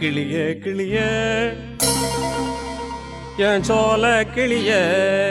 கிளியே கிளியே என் சோல கிளியே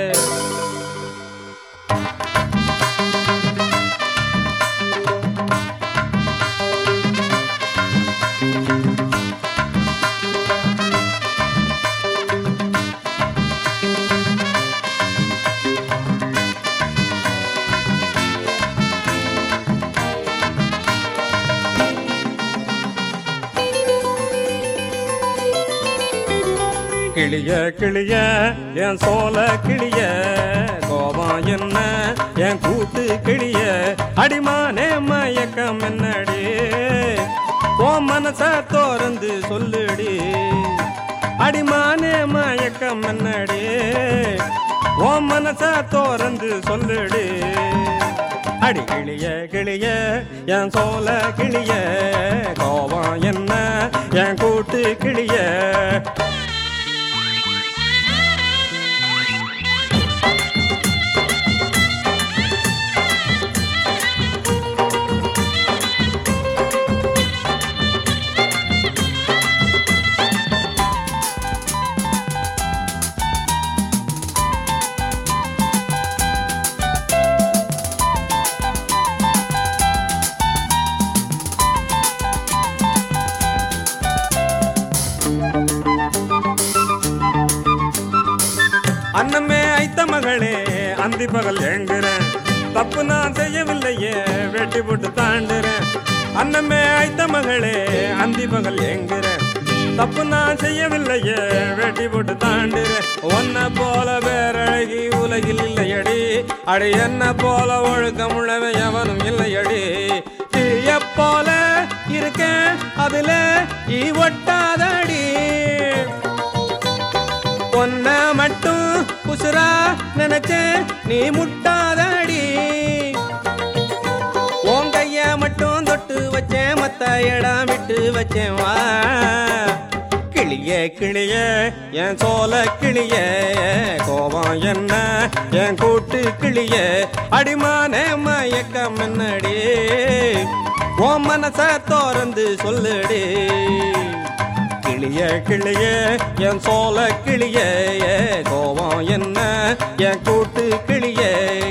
கிளிய கிளிய என் சோல கிளிய கோபம் என்ன என் கூட்டு கிளிய அடிமானே மயக்கம் என்னடி ஓ மனச தோறந்து சொல்லுடி அடிமானே மயக்கம் என்னடி ஓ மனச தோறந்து சொல்லுடி அடி கிளிய கிளிய என் சோல கிளிய கோபம் என்ன என் கூட்டு கிளிய அன்னமே ஐத்த மகளே அந்தி பகல் ஏங்குறேன் தப்பு நான் செய்யவில்லையே வெட்டி போட்டு தாண்டுறேன் அன்னமே ஐத்த மகளே அந்தி பகல் ஏங்குறேன் தப்பு நான் செய்யவில்லையே வெட்டி போட்டு தாண்டுறேன் உன்னை போல வேறழகி உலகில் இல்லையடி அடி என்ன போல ஒழுக்கமுள்ளவன் எவனும் இல்லையடி தீய போல இருக்கேன் அதுல ஈ ஒட்டாதடி பொன்ன மட்டும் உசுரா நினைச்சேன் நீ முட்டாதடி உன் கைய மட்டும் தொட்டு வச்சேன் மத்த இடம் விட்டு வச்சேன் வா கிளியே கிளியே என் சோல கிளியே கோபம் என்ன என் கூட்டு கிளியே அடிமானே மயக்கம் என்னடி உன் மனச தோறந்து சொல்லுடி கிளிய கிளிய என் சோல கிளிய கோபம் என்ன என் கூட்டு கிளிய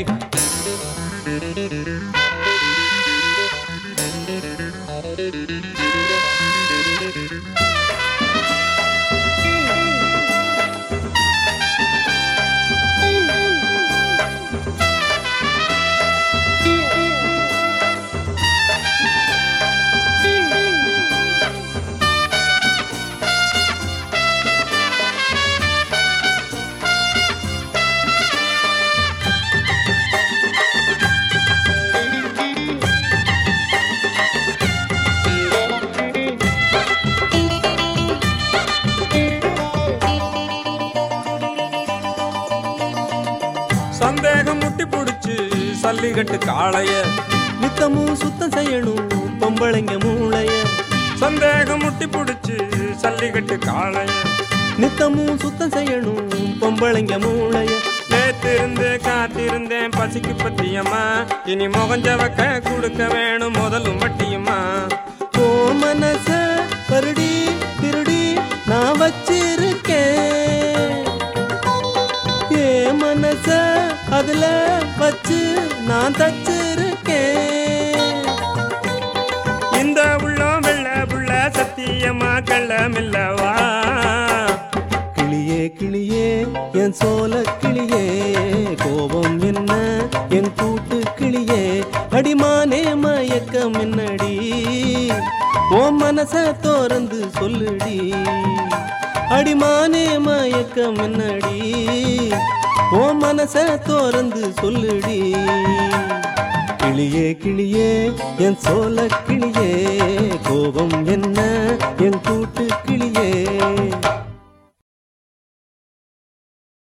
சந்தேகம் முட்டி புடிச்சு சல்லிகட்டு காளைய நித்தமும் சுத்தம் செய்யணும் பொம்பளைங்க மூளைய சந்தேகம் முட்டி புடிச்சு சல்லிகட்டு காளைய நித்தமும் சுத்தம் செய்யணும் பொம்பளைங்க மூளைய நேத்திருந்து காத்திருந்தேன் பசிக்கு பத்தியம்மா இனி முகஞ்சவக்க கொடுக்க வேணும் முதலும் வட்டியம்மா ஓ மனச பருடி திருடி நான் வச்சிருக்கேன் ஏ மனச அதுல வச்சு நான் தச்சிருக்கேன் இந்த உள்ளம் வெள்ள புள்ள சத்தியமா கள்ளமில்லவா கிளியே கிளியே என் சோல கிளியே கோபம் என்ன என் கூட்டு கிளியே அடிமானே மயக்கம் என்னடி ஓ மனச தோறந்து சொல்லுடி அடிமானே மயக்கம் என்னடி ஓ மனச தோறந்து சொல்லுடி கிளியே கிளியே என் சோல கிளியே கோபம் என்ன என் கூட்டு கிளியே